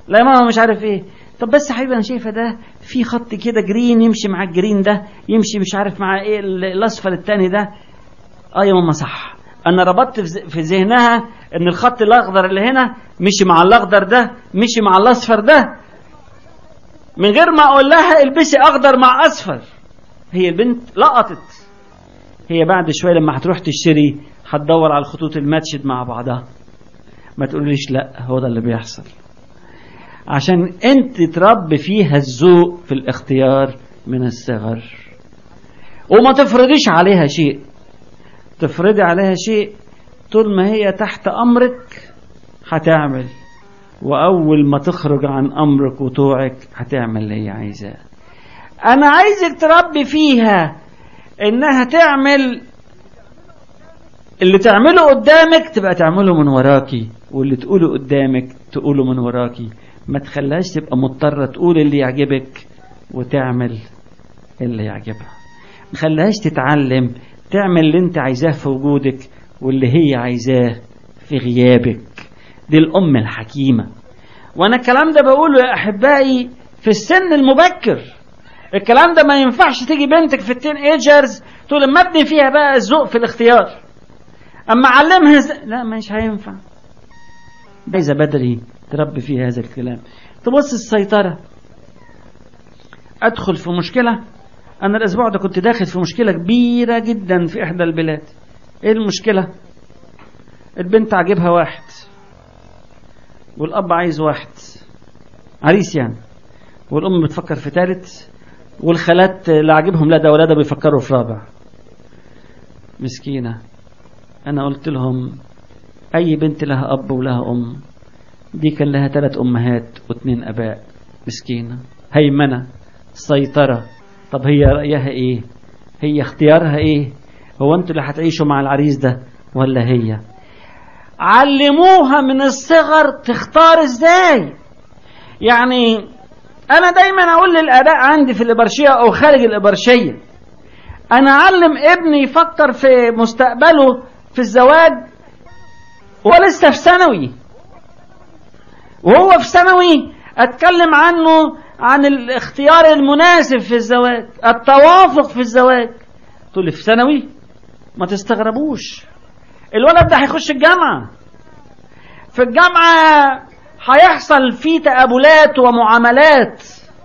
لا يا ماما مش عارف ايه طب بس يا حبيبي انا شايفه ده في خط كده جرين يمشي مع الجرين ده يمشي مش عارف مع ايه ال- الاصفر التاني ده اه يا ماما صح انا ربطت في ذ- في ذهنها ان الخط الاخضر اللي هنا مشي مع الاخضر ده مشي مع الاصفر ده من غير ما اقول لها البسي اخضر مع اصفر هي البنت لقطت هي بعد شويه لما هتروح تشتري هتدور على الخطوط الماتشد مع بعضها ما تقوليش لا هو ده اللي بيحصل عشان انت تربي فيها الذوق في الاختيار من الصغر وما تفرضيش عليها شيء تفرضي عليها شيء طول ما هي تحت امرك هتعمل واول ما تخرج عن امرك وطوعك هتعمل اللي هي عايزاه انا عايزك تربي فيها انها تعمل اللي تعمله قدامك تبقى تعمله من وراكي واللي تقوله قدامك تقوله من وراكي ما تخليهاش تبقى مضطرة تقول اللي يعجبك وتعمل اللي يعجبها ما تخليهاش تتعلم تعمل اللي انت عايزاه في وجودك واللي هي عايزاه في غيابك دي الأم الحكيمة وأنا الكلام ده بقوله يا أحبائي في السن المبكر الكلام ده ما ينفعش تيجي بنتك في التين ايجرز تقول لما ابني فيها بقى الذوق في الاختيار اما علمها ز... لا مش هينفع عايزه بدري تربي فيها هذا الكلام تبص السيطره ادخل في مشكله انا الاسبوع ده كنت داخل في مشكله كبيره جدا في احدى البلاد ايه المشكله البنت عاجبها واحد والاب عايز واحد عريس يعني والام بتفكر في ثالث والخالات اللي عاجبهم لا ده ولا ده بيفكروا في رابع مسكينه انا قلت لهم اي بنت لها اب ولها ام دي كان لها ثلاث امهات واثنين اباء مسكينه هيمنه سيطره طب هي رايها ايه هي اختيارها ايه هو انتوا اللي هتعيشوا مع العريس ده ولا هي علموها من الصغر تختار ازاي يعني انا دايما اقول للاباء عندي في الابرشيه او خارج الابرشيه انا اعلم ابني يفكر في مستقبله في الزواج وهو لسه في ثانوي وهو في ثانوي اتكلم عنه عن الاختيار المناسب في الزواج التوافق في الزواج تقول لي في ثانوي ما تستغربوش الولد ده هيخش الجامعه في الجامعه هيحصل فيه تقابلات ومعاملات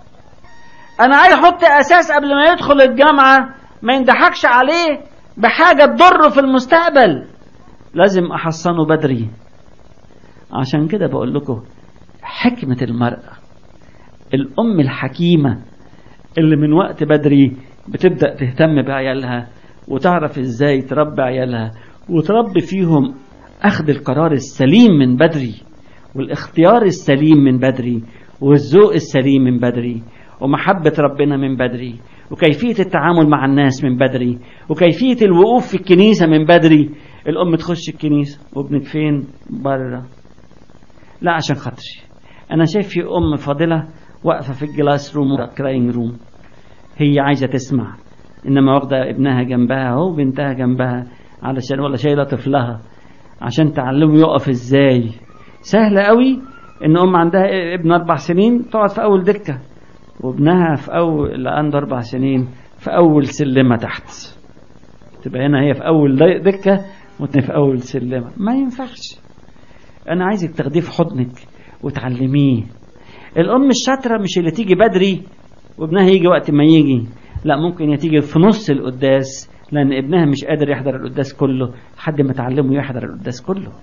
انا عايز احط اساس قبل ما يدخل الجامعه ما يندحكش عليه بحاجه تضره في المستقبل لازم احصنه بدري عشان كده بقول لكم حكمه المراه الام الحكيمه اللي من وقت بدري بتبدا تهتم بعيالها وتعرف ازاي تربي عيالها وتربي فيهم اخذ القرار السليم من بدري والاختيار السليم من بدري والذوق السليم من بدري ومحبة ربنا من بدري وكيفية التعامل مع الناس من بدري وكيفية الوقوف في الكنيسة من بدري الأم تخش الكنيسة وابنك فين بره لا عشان خاطري أنا شايف في أم فاضلة واقفة في الجلاس روم كراينج روم هي عايزة تسمع إنما واخدة ابنها جنبها أهو بنتها جنبها علشان ولا شايلة طفلها عشان تعلمه يقف ازاي سهل قوي ان ام عندها ابن اربع سنين تقعد في اول دكه وابنها في اول اللي عنده اربع سنين في اول سلمه تحت تبقى هنا هي في اول دكه وانت في اول سلمه ما ينفعش انا عايزك تاخديه في حضنك وتعلميه الام الشاطره مش اللي تيجي بدري وابنها يجي وقت ما يجي لا ممكن تيجي في نص القداس لان ابنها مش قادر يحضر القداس كله لحد ما تعلمه يحضر القداس كله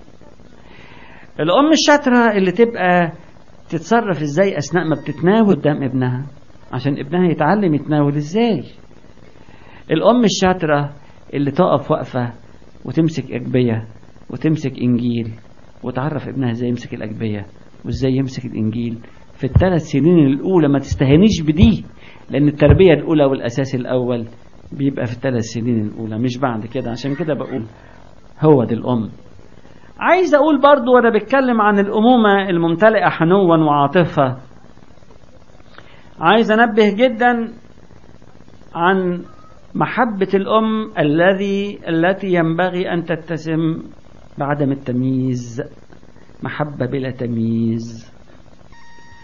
الام الشاطره اللي تبقى تتصرف ازاي اثناء ما بتتناول قدام ابنها عشان ابنها يتعلم يتناول ازاي الام الشاطره اللي تقف وقفه وتمسك اجبيه وتمسك انجيل وتعرف ابنها ازاي يمسك الاجبيه وازاي يمسك الانجيل في الثلاث سنين الاولى ما تستهنيش بدي لان التربيه الاولى والاساس الاول بيبقى في الثلاث سنين الاولى مش بعد كده عشان كده بقول هو دي الام عايز اقول برضو وانا بتكلم عن الامومه الممتلئه حنوا وعاطفه عايز انبه جدا عن محبه الام الذي التي ينبغي ان تتسم بعدم التمييز محبه بلا تمييز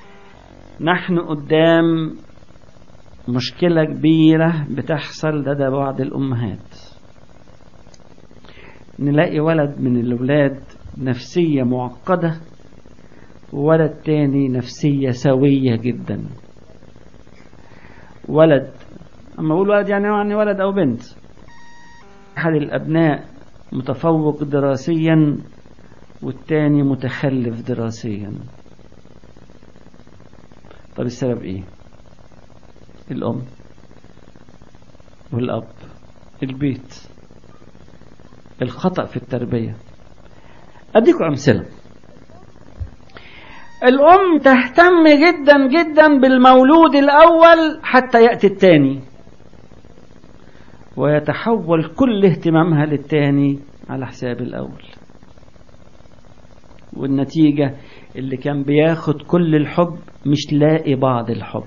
نحن قدام مشكلة كبيرة بتحصل لدى بعض الأمهات نلاقي ولد من الأولاد نفسية معقدة وولد تاني نفسية سوية جدا ولد أما أقول ولد يعني يعني ولد أو بنت أحد الأبناء متفوق دراسيا والتاني متخلف دراسيا طب السبب ايه الام والاب البيت الخطأ في التربية أديكم أمثلة الأم تهتم جدا جدا بالمولود الأول حتى يأتي الثاني ويتحول كل اهتمامها للثاني على حساب الأول والنتيجة اللي كان بياخد كل الحب مش لاقي بعض الحب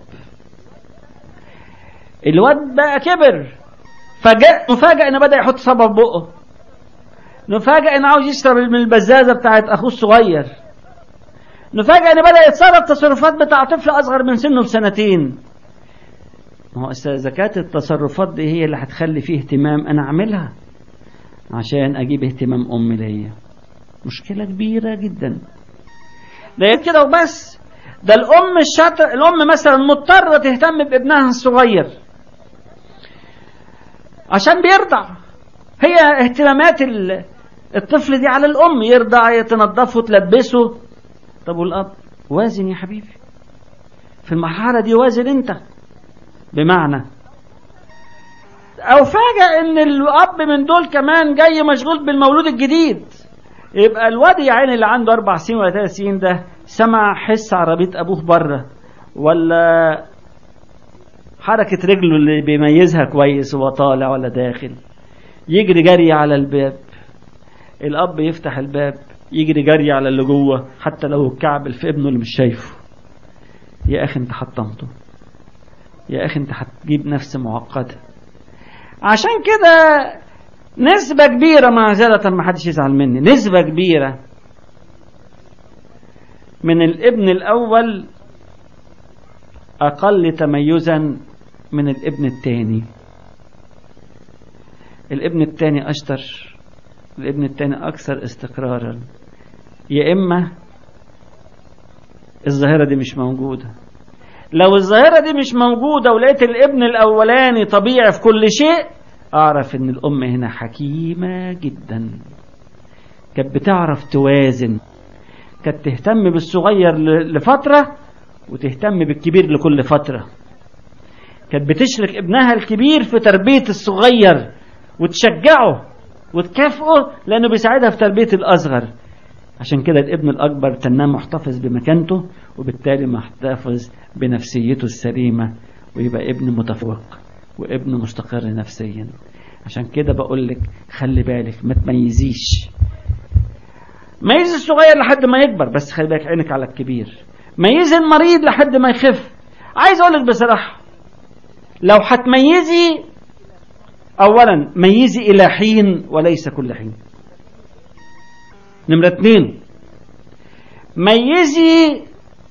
الواد بقى كبر فجأة نفاجأ انه بدأ يحط صبع في بقه نفاجأ انه عاوز يشرب من البزازة بتاعت اخوه الصغير نفاجأ انه بدأ يتصرف تصرفات بتاع طفل اصغر من سنه بسنتين ما هو اذا كانت التصرفات دي هي اللي هتخلي فيه اهتمام انا اعملها عشان اجيب اهتمام امي ليا مشكلة كبيرة جدا ده كده وبس ده الأم الشاطر الأم مثلا مضطرة تهتم بابنها الصغير عشان بيرضع هي اهتمامات الطفل دي على الأم يرضع تنظفه تلبسه طب والأب وازن يا حبيبي في المرحلة دي وازن أنت بمعنى أو فاجأ إن الأب من دول كمان جاي مشغول بالمولود الجديد يبقى الواد يا عيني اللي عنده أربع سنين ولا ثلاث سنين ده سمع حس عربية أبوه بره ولا حركة رجله اللي بيميزها كويس وهو طالع ولا داخل يجري جري على الباب الأب يفتح الباب يجري جري على اللي جوه حتى لو الكعبل في ابنه اللي مش شايفه يا أخي أنت حطمته يا أخي أنت هتجيب نفس معقدة عشان كده نسبة كبيرة معذرة ما حدش يزعل مني نسبة كبيرة من الابن الأول أقل تميزا من الابن الثاني الابن الثاني أشطر الابن الثاني أكثر استقرارا يا إما الظاهرة دي مش موجودة لو الظاهرة دي مش موجودة ولقيت الابن الأولاني طبيعي في كل شيء أعرف إن الأم هنا حكيمة جدا كانت بتعرف توازن كانت تهتم بالصغير لفترة وتهتم بالكبير لكل فترة كانت بتشرك ابنها الكبير في تربية الصغير وتشجعه وتكافئه لأنه بيساعدها في تربية الأصغر عشان كده الابن الأكبر تناه محتفظ بمكانته وبالتالي محتفظ بنفسيته السليمة ويبقى ابن متفوق وابن مستقر نفسيا عشان كده بقول لك خلي بالك ما تميزيش ميز الصغير لحد ما يكبر بس خلي بالك عينك على الكبير ميز المريض لحد ما يخف عايز اقول لك بصراحه لو هتميزي اولا ميزي الى حين وليس كل حين نمرة اتنين ميزي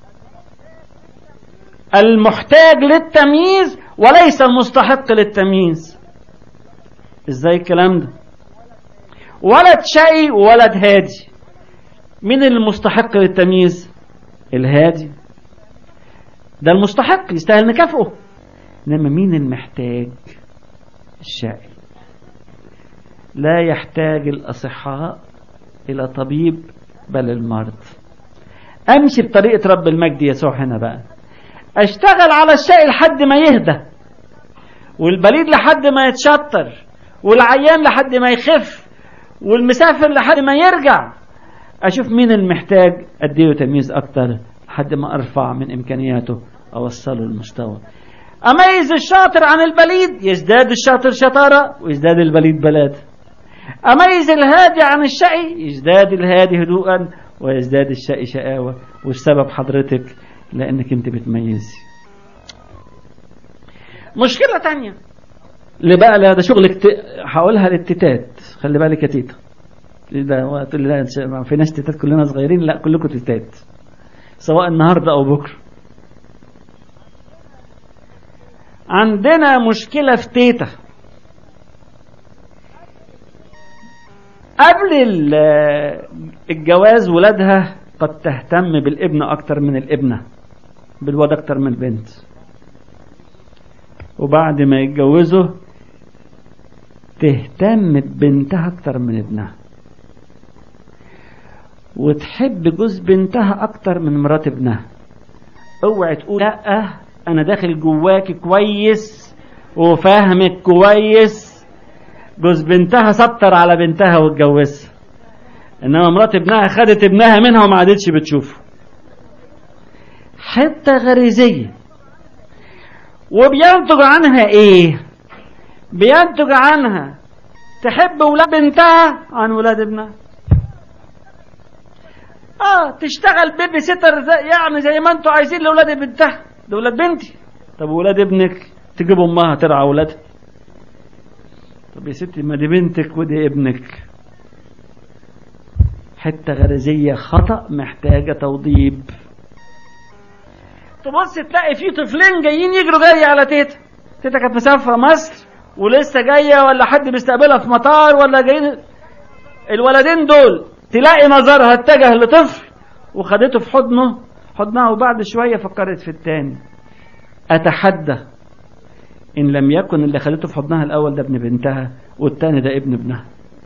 المحتاج للتمييز وليس المستحق للتمييز ازاي الكلام ده ولد شقي وولد هادي مين المستحق للتمييز الهادي ده المستحق يستاهل نكافئه انما مين المحتاج الشقي لا يحتاج الاصحاء الى طبيب بل المرض امشي بطريقه رب المجد يسوع هنا بقى اشتغل على الشقي لحد ما يهدى والبليد لحد ما يتشطر والعيان لحد ما يخف والمسافر لحد ما يرجع اشوف مين المحتاج اديله تمييز اكتر لحد ما ارفع من امكانياته اوصله المستوى اميز الشاطر عن البليد يزداد الشاطر شطاره ويزداد البليد بلاد اميز الهادي عن الشقي يزداد الهادي هدوءا ويزداد الشقي شقاوه والسبب حضرتك لانك انت بتميزي مشكله تانية اللي بقى لا ده شغل كت... هقولها للتتات خلي بالك يا تيتا ده وقت لا في ناس تتات كلنا صغيرين لا كلكم تتات سواء النهارده او بكره عندنا مشكلة في تيتا قبل الجواز ولادها قد تهتم بالابن أكتر من الابنة بالواد أكتر من البنت وبعد ما يتجوزوا تهتم ببنتها أكتر من ابنها وتحب جوز بنتها أكتر من مرات ابنها اوعي تقول لا أنا داخل جواك كويس وفاهمك كويس جوز بنتها سطر على بنتها واتجوزها انما مرات ابنها خدت ابنها منها وما عادتش بتشوفه حته غريزيه وبينتج عنها ايه بينتج عنها تحب ولاد بنتها عن ولاد ابنها اه تشتغل بيبي سيتر زي يعني زي ما انتوا عايزين لاولاد بنتها لاولاد بنتي طب ولاد ابنك تجيب امها ترعى ولادها طب يا ستي ما دي بنتك ودي ابنك حتة غريزية خطأ محتاجة توضيب تبص تلاقي في طفلين جايين يجروا جري على تيتا تيتا كانت مسافرة مصر ولسه جاية ولا حد بيستقبلها في مطار ولا جايين الولدين دول تلاقي نظرها اتجه لطفل وخدته في حضنه حضنها وبعد شوية فكرت في التاني أتحدى إن لم يكن اللي خدته في حضنها الأول ده ابن بنتها والتاني ده ابن ابنها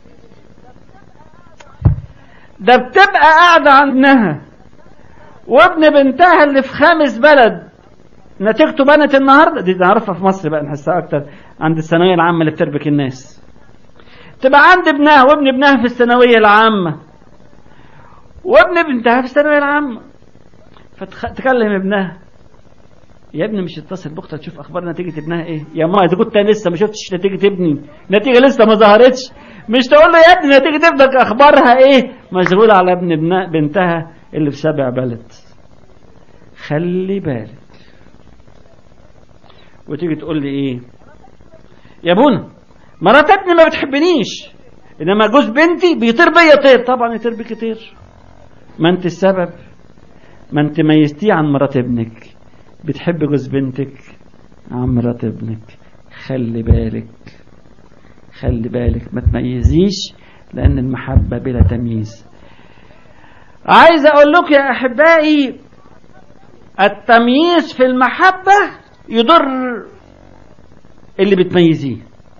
ده بتبقى قاعدة عنها وابن بنتها اللي في خامس بلد نتيجته بنت النهارده دي نعرفها في مصر بقى نحسها اكتر عند الثانويه العامه اللي بتربك الناس تبقى عند ابنها وابن ابنها في الثانويه العامه وابن بنتها في الثانويه العامه فتكلم ابنها يا ابني مش اتصل باختها تشوف اخبار نتيجه ابنها ايه يا ماما اذا كنت لسه ما شفتش نتيجه ابني نتيجه لسه ما ظهرتش مش تقول له يا ابني نتيجه ابنك اخبارها ايه مشغول على ابن ابن بنتها اللي في سبع بلد خلي بالك وتيجي تقول لي ايه يا بونا مرات ابني ما بتحبنيش انما جوز بنتي بيطير بيا طير طبعا يطير بيك طير ما انت السبب ما انت ميزتيه عن مرات ابنك بتحب جوز بنتك عن مرات ابنك خلي بالك خلي بالك ما تميزيش لان المحبة بلا تمييز عايز اقول لك يا احبائي التمييز في المحبة يضر اللي بتميزيه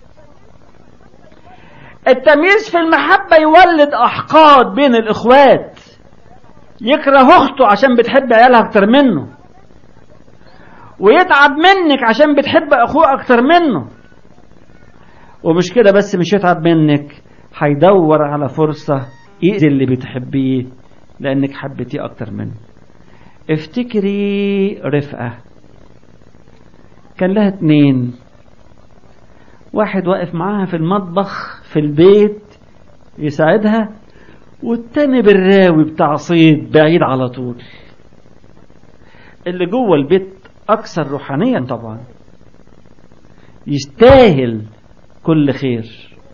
التمييز في المحبة يولد أحقاد بين الإخوات يكره أخته عشان بتحب عيالها أكتر منه ويتعب منك عشان بتحب أخوه أكتر منه ومش كده بس مش يتعب منك هيدور على فرصة يأذي اللي بتحبيه لأنك حبيتيه أكتر منه افتكري رفقة كان لها اتنين واحد واقف معاها في المطبخ في البيت يساعدها والتاني بالراوي بتاع صيد بعيد على طول اللي جوه البيت أكثر روحانيا طبعا يستاهل كل خير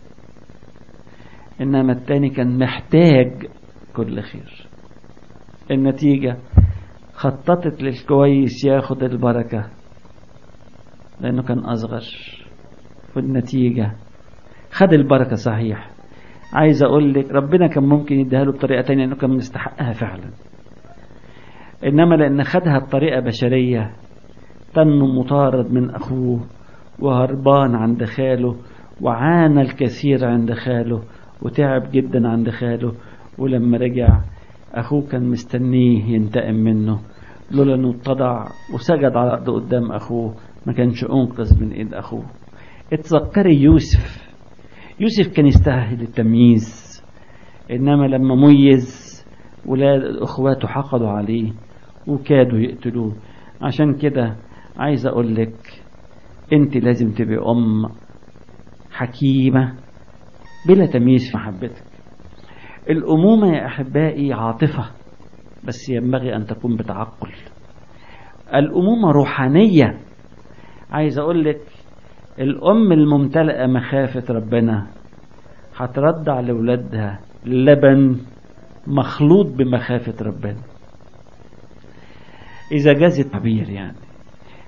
إنما التاني كان محتاج كل خير النتيجة خططت للكويس ياخد البركة لأنه كان أصغر والنتيجة خد البركة صحيح عايز أقول لك ربنا كان ممكن يديها له بطريقة تانية لأنه كان مستحقها فعلا إنما لأن خدها بطريقة بشرية تنه مطارد من أخوه وهربان عند خاله وعانى الكثير عند خاله وتعب جدا عند خاله ولما رجع أخوه كان مستنيه ينتقم منه لولا انه اتضع وسجد على الارض قدام اخوه ما كانش انقذ من ايد اخوه اتذكري يوسف يوسف كان يستاهل التمييز انما لما ميز ولاد اخواته حقدوا عليه وكادوا يقتلوه عشان كده عايز اقول لك انت لازم تبقي ام حكيمه بلا تمييز في محبتك الامومه يا احبائي عاطفه بس ينبغي أن تكون بتعقل الأمومة روحانية عايز أقول لك الأم الممتلئة مخافة ربنا هترضع لأولادها لبن مخلوط بمخافة ربنا إذا جاز التعبير يعني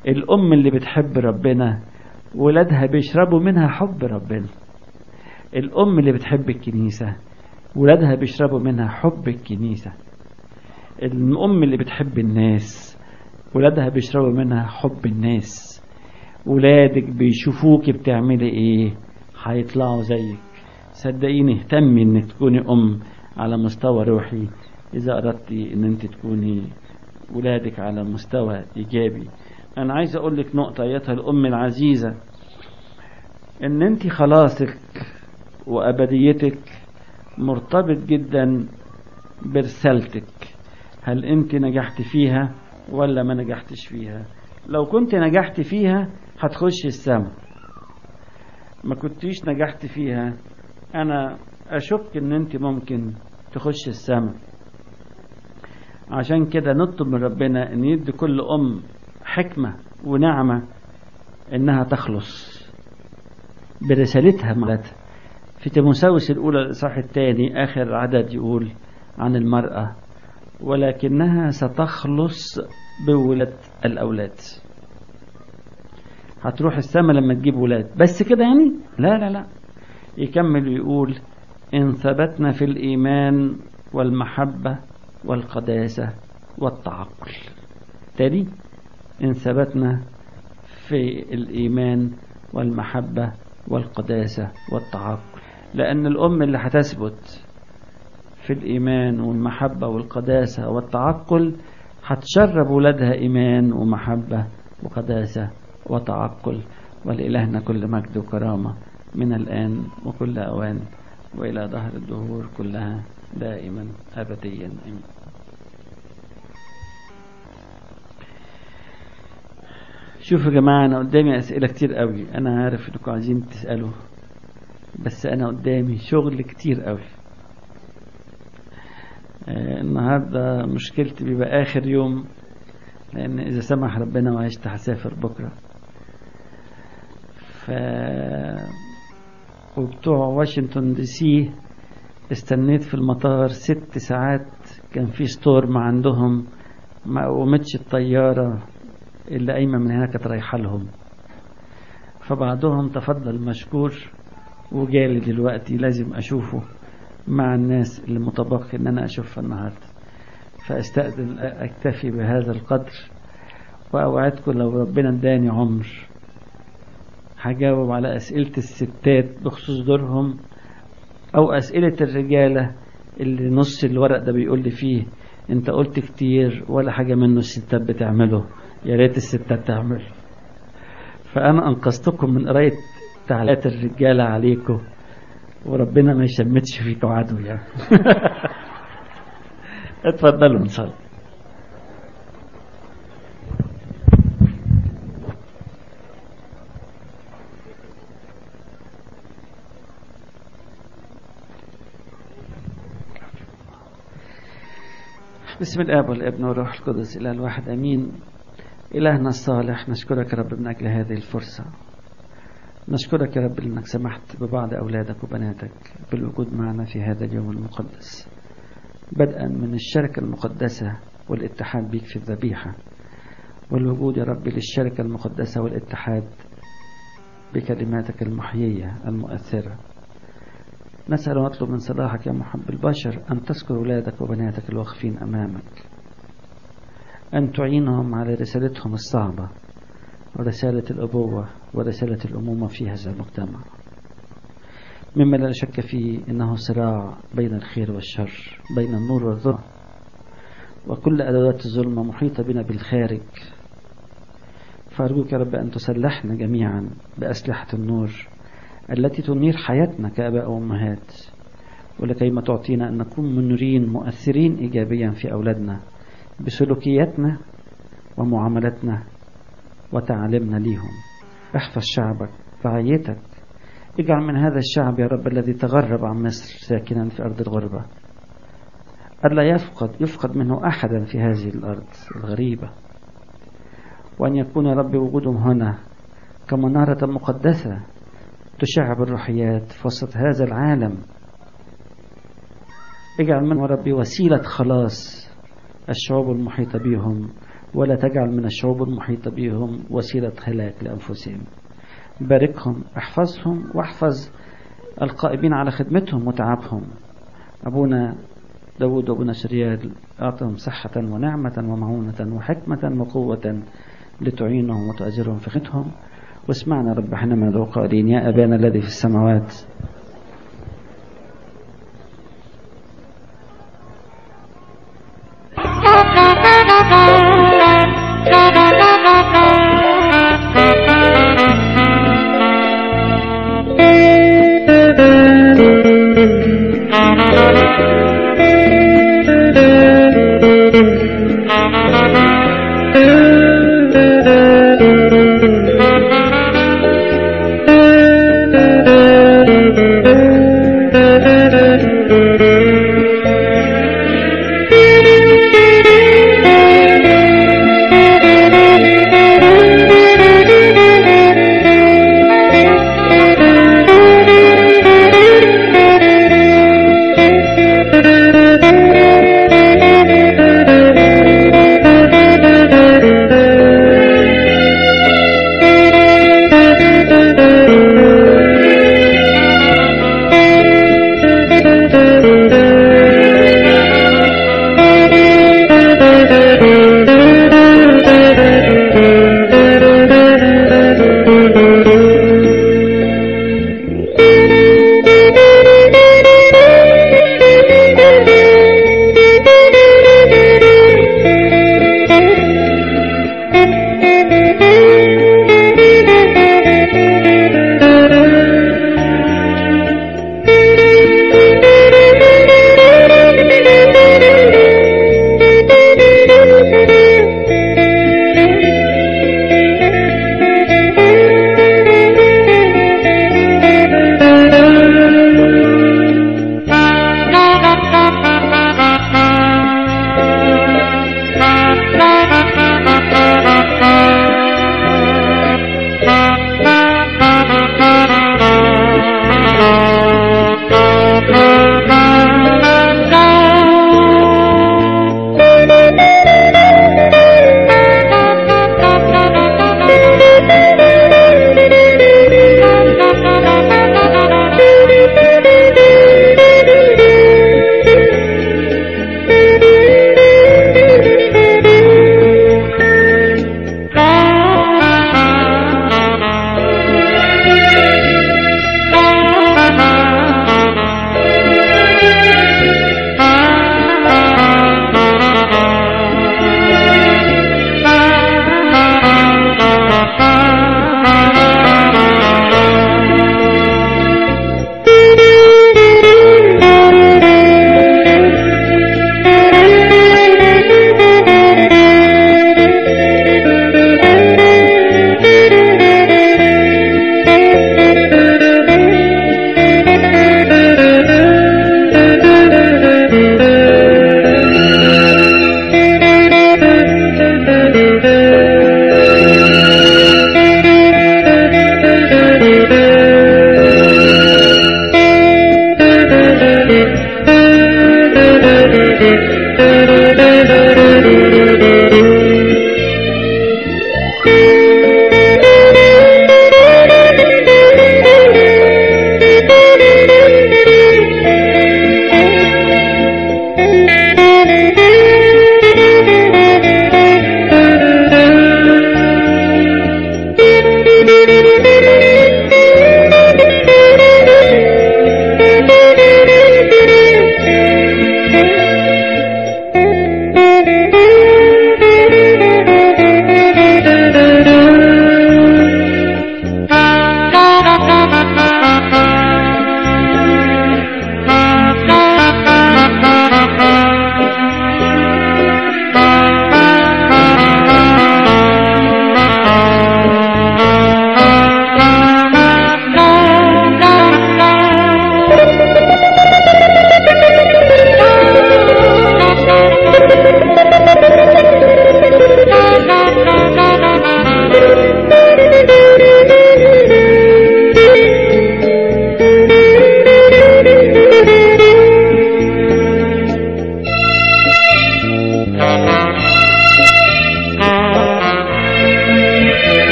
الأم اللي بتحب ربنا ولادها بيشربوا منها حب ربنا الأم اللي بتحب الكنيسة ولادها بيشربوا منها حب الكنيسة الأم اللي بتحب الناس ولادها بيشربوا منها حب الناس ولادك بيشوفوك بتعملي ايه هيطلعوا زيك صدقيني اهتمي انك تكوني ام على مستوى روحي اذا اردتي ان انت تكوني ولادك على مستوى ايجابي انا عايز اقول لك نقطة ايتها الام العزيزة ان انت خلاصك وابديتك مرتبط جدا برسالتك هل انت نجحت فيها ولا ما نجحتش فيها لو كنت نجحت فيها هتخش السما ما كنتيش نجحت فيها انا اشك ان انت ممكن تخش السما عشان كده نطلب من ربنا ان يدي كل ام حكمة ونعمة انها تخلص برسالتها معناتها في تيموساوس الاولى الاصحاح الثاني اخر عدد يقول عن المرأة ولكنها ستخلص بولد الأولاد هتروح السما لما تجيب ولاد بس كده يعني لا لا لا يكمل ويقول إن ثبتنا في الإيمان والمحبة والقداسة والتعقل تاني إن ثبتنا في الإيمان والمحبة والقداسة والتعقل لأن الأم اللي هتثبت في الإيمان والمحبة والقداسة والتعقل هتشرب ولادها إيمان ومحبة وقداسة وتعقل ولإلهنا كل مجد وكرامة من الآن وكل أوان وإلى ظهر الدهور كلها دائما أبديا آمين شوفوا يا جماعة أنا قدامي أسئلة كتير قوي أنا عارف إنكم عايزين تسألوا بس أنا قدامي شغل كتير قوي آه النهاردة مشكلتي بيبقى آخر يوم لأن إذا سمح ربنا وعشت هسافر بكرة ف وبتوع واشنطن دي سي استنيت في المطار ست ساعات كان في ستورم عندهم ما قومتش الطيارة اللي قايمة من هناك كانت رايحة لهم فبعضهم تفضل مشكور وجالي دلوقتي لازم أشوفه مع الناس اللي متبقي ان انا اشوفها النهارده فاستأذن اكتفي بهذا القدر واوعدكم لو ربنا اداني عمر هجاوب على اسئلة الستات بخصوص دورهم او اسئلة الرجالة اللي نص الورق ده بيقول لي فيه انت قلت كتير ولا حاجة منه الستات بتعمله يا ريت الستات تعمل فانا انقذتكم من قراية تعليقات الرجالة عليكم وربنا ما يشمتش فيكم عدو يعني اتفضلوا نصلي بسم الاب والابن والروح القدس اله الواحد امين الهنا الصالح نشكرك يا رب من اجل هذه الفرصه نشكرك يا رب انك سمحت ببعض اولادك وبناتك بالوجود معنا في هذا اليوم المقدس بدءا من الشركة المقدسة والاتحاد بيك في الذبيحة والوجود يا رب للشركة المقدسة والاتحاد بكلماتك المحيية المؤثرة نسأل ونطلب من صلاحك يا محب البشر أن تذكر أولادك وبناتك الواقفين أمامك أن تعينهم على رسالتهم الصعبة ورسالة الأبوة ورسالة الأمومة في هذا المجتمع مما لا شك فيه إنه صراع بين الخير والشر بين النور والظلم وكل أدوات الظلمة محيطة بنا بالخارج فأرجوك يا رب أن تسلحنا جميعا بأسلحة النور التي تنير حياتنا كأباء وأمهات ولكيما تعطينا أن نكون منورين مؤثرين إيجابيا في أولادنا بسلوكياتنا ومعاملتنا وتعليمنا ليهم احفظ شعبك رعيتك اجعل من هذا الشعب يا رب الذي تغرب عن مصر ساكنا في أرض الغربة ألا يفقد يفقد منه أحدا في هذه الأرض الغريبة وأن يكون يا رب وجودهم هنا كمنارة مقدسة تشع بالروحيات في وسط هذا العالم اجعل منه ربي وسيلة خلاص الشعوب المحيطة بهم ولا تجعل من الشعوب المحيطة بهم وسيلة هلاك لأنفسهم باركهم احفظهم واحفظ القائمين على خدمتهم وتعبهم أبونا داود وأبونا شريال أعطهم صحة ونعمة ومعونة وحكمة وقوة لتعينهم وتؤجرهم في خدمتهم واسمعنا رب حينما ندعو قائلين يا أبانا الذي في السماوات Thank you.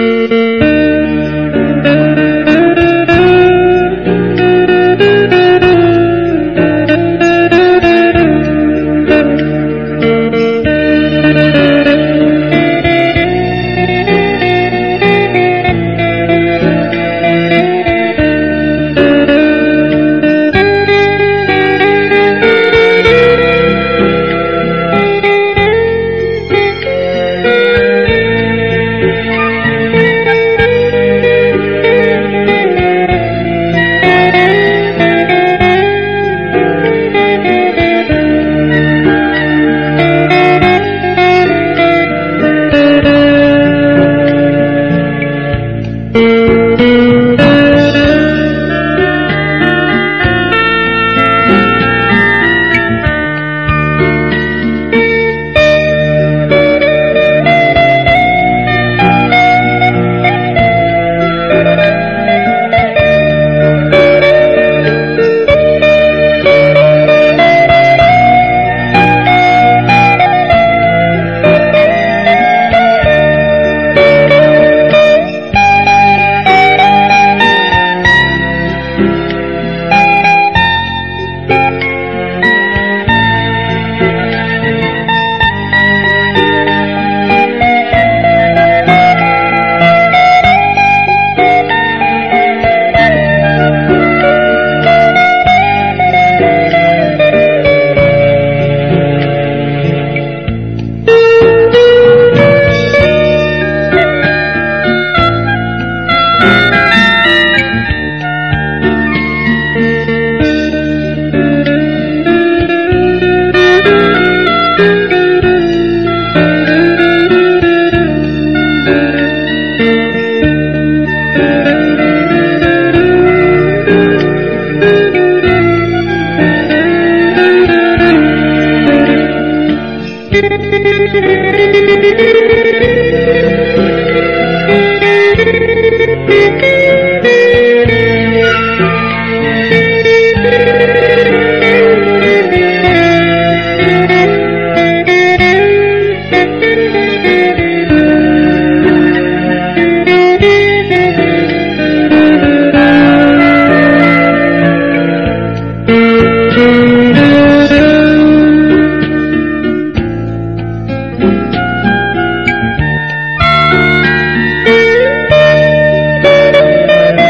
Thank you.